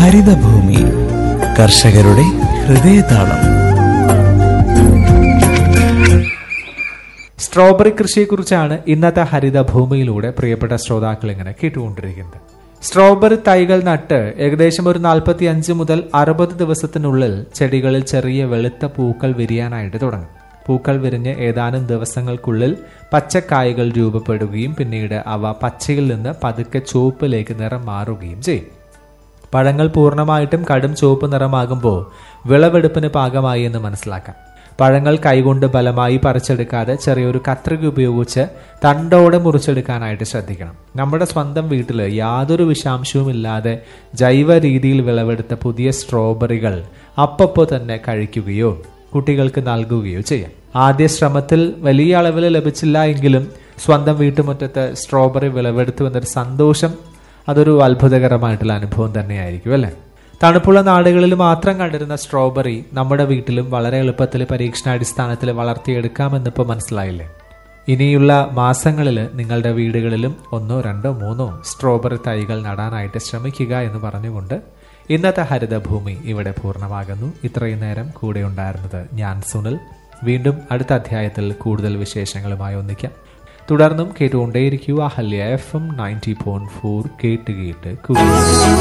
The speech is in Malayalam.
ഹരിതഭൂമി കർഷകരുടെ ഹൃദയതാളം സ്ട്രോബെറി കൃഷിയെക്കുറിച്ചാണ് ഇന്നത്തെ ഹരിതഭൂമിയിലൂടെ പ്രിയപ്പെട്ട ശ്രോതാക്കൾ ഇങ്ങനെ കേട്ടുകൊണ്ടിരിക്കുന്നത് സ്ട്രോബെറി തൈകൾ നട്ട് ഏകദേശം ഒരു നാൽപ്പത്തി അഞ്ച് മുതൽ അറുപത് ദിവസത്തിനുള്ളിൽ ചെടികളിൽ ചെറിയ വെളുത്ത പൂക്കൾ വിരിയാനായിട്ട് തുടങ്ങും പൂക്കൾ വിരിഞ്ഞ് ഏതാനും ദിവസങ്ങൾക്കുള്ളിൽ പച്ചക്കായകൾ രൂപപ്പെടുകയും പിന്നീട് അവ പച്ചയിൽ നിന്ന് പതുക്കെ ചുവപ്പിലേക്ക് നിറം മാറുകയും ചെയ്യും പഴങ്ങൾ പൂർണ്ണമായിട്ടും കടും ചുവപ്പ് നിറമാകുമ്പോൾ വിളവെടുപ്പിന് പാകമായി എന്ന് മനസ്സിലാക്കാം പഴങ്ങൾ കൈകൊണ്ട് ബലമായി പറിച്ചെടുക്കാതെ ചെറിയൊരു കത്രിക ഉപയോഗിച്ച് തണ്ടോടെ മുറിച്ചെടുക്കാനായിട്ട് ശ്രദ്ധിക്കണം നമ്മുടെ സ്വന്തം വീട്ടിൽ യാതൊരു വിഷാംശവും ഇല്ലാതെ ജൈവ രീതിയിൽ വിളവെടുത്ത പുതിയ സ്ട്രോബെറികൾ അപ്പപ്പോ തന്നെ കഴിക്കുകയോ കുട്ടികൾക്ക് നൽകുകയോ ചെയ്യാം ആദ്യ ശ്രമത്തിൽ വലിയ അളവിൽ ലഭിച്ചില്ല എങ്കിലും സ്വന്തം വീട്ടുമുറ്റത്ത് സ്ട്രോബെറി വിളവെടുത്തു എന്നൊരു സന്തോഷം അതൊരു അത്ഭുതകരമായിട്ടുള്ള അനുഭവം തന്നെയായിരിക്കും അല്ലേ തണുപ്പുള്ള നാടുകളിൽ മാത്രം കണ്ടിരുന്ന സ്ട്രോബെറി നമ്മുടെ വീട്ടിലും വളരെ എളുപ്പത്തിൽ പരീക്ഷണാടിസ്ഥാനത്തിൽ വളർത്തിയെടുക്കാമെന്നിപ്പോൾ മനസ്സിലായില്ലേ ഇനിയുള്ള മാസങ്ങളിൽ നിങ്ങളുടെ വീടുകളിലും ഒന്നോ രണ്ടോ മൂന്നോ സ്ട്രോബെറി തൈകൾ നടാനായിട്ട് ശ്രമിക്കുക എന്ന് പറഞ്ഞുകൊണ്ട് ഇന്നത്തെ ഹരിതഭൂമി ഇവിടെ പൂർണ്ണമാകുന്നു ഇത്രയും നേരം കൂടെ ഉണ്ടായിരുന്നത് ഞാൻ സുനിൽ വീണ്ടും അടുത്ത അധ്യായത്തിൽ കൂടുതൽ വിശേഷങ്ങളുമായി ഒന്നിക്കാം തുടർന്നും കേട്ടുകൊണ്ടേയിരിക്കുക Ahalya F M ninety point four കേട്ട് കേട്ട് കൂടി